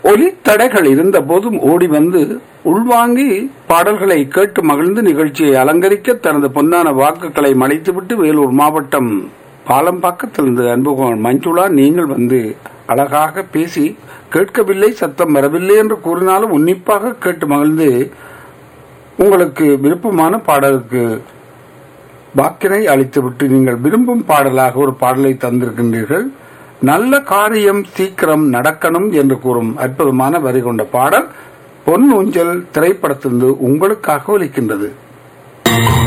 ஒலி தடைகள் இருந்த போதும் ஓடி வந்து உள்வாங்கி பாடல்களை கேட்டு மகிழ்ந்து நிகழ்ச்சியை அலங்கரிக்க தனது பொன்னான வாக்குகளை மலைத்துவிட்டு வேலூர் மாவட்டம் பாலம்பாக்கத்திலிருந்து அன்புகோன் மஞ்சுளா நீங்கள் வந்து அழகாக பேசி கேட்கவில்லை சத்தம் வரவில்லை என்று கூறினாலும் உன்னிப்பாக கேட்டு மகிழ்ந்து உங்களுக்கு விருப்பமான பாடலுக்கு வாக்கினை அளித்துவிட்டு நீங்கள் விரும்பும் பாடலாக ஒரு பாடலை தந்திருக்கின்றீர்கள் நல்ல காரியம் சீக்கிரம் நடக்கணும் என்று கூறும் அற்புதமான வரி கொண்ட பாடல் பொன் ஊஞ்சல் திரைப்படத்திலிருந்து உங்களுக்காக ஒலிக்கின்றது